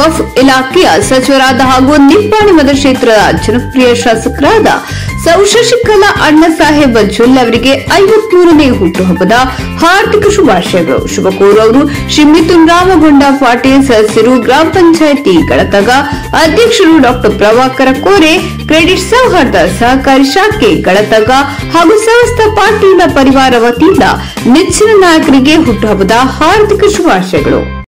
of ಇಲಾಖೆಯ ಸಚಿವರಾದ ಹಾಗೂ ನಿಪ್ಪಾಣಿ ಮತಕ್ಷೇತ್ರದ ಜನಪ್ರಿಯ ಶಾಸಕರಾದ ಸೌ ಶಶಿಕಲಾ ಅಣ್ಣ ಸಾಹೇಬ್ ಜುಲ್ ಅವರಿಗೆ ಐವತ್ಮೂರನೇ ಹುಟ್ಟುಹಬ್ಬದ ಹಾರ್ದಿಕ ಶುಭಾಶಯಗಳು ಶುಭ ಕೋರುವವರು ಶ್ರೀ ಮಿಥುನ್ ರಾಮಗೊಂಡ ಪಾಟೀಲ್ ಸದಸ್ಯರು ಗ್ರಾಮ ಪಂಚಾಯಿತಿ ಗಳತಗ ಅಧ್ಯಕ್ಷರು ಡಾಕ್ಟರ್ ಪ್ರಭಾಕರ ಕೋರೆ ಕ್ರೆಡಿಟ್ ಸೌಹಾರ್ದ ಸಹಕಾರಿ ಶಾಖೆ ಗಳತಗ ಹಾಗೂ ಸಮಸ್ತ ಪಾಟೀಲ ಪರಿವಾರ ವತಿಯಿಂದ ನೆಚ್ಚಿನ ನಾಯಕರಿಗೆ ಹುಟ್ಟುಹಬ್ಬದ ಹಾರ್ದಿಕ ಶುಭಾಶಯಗಳು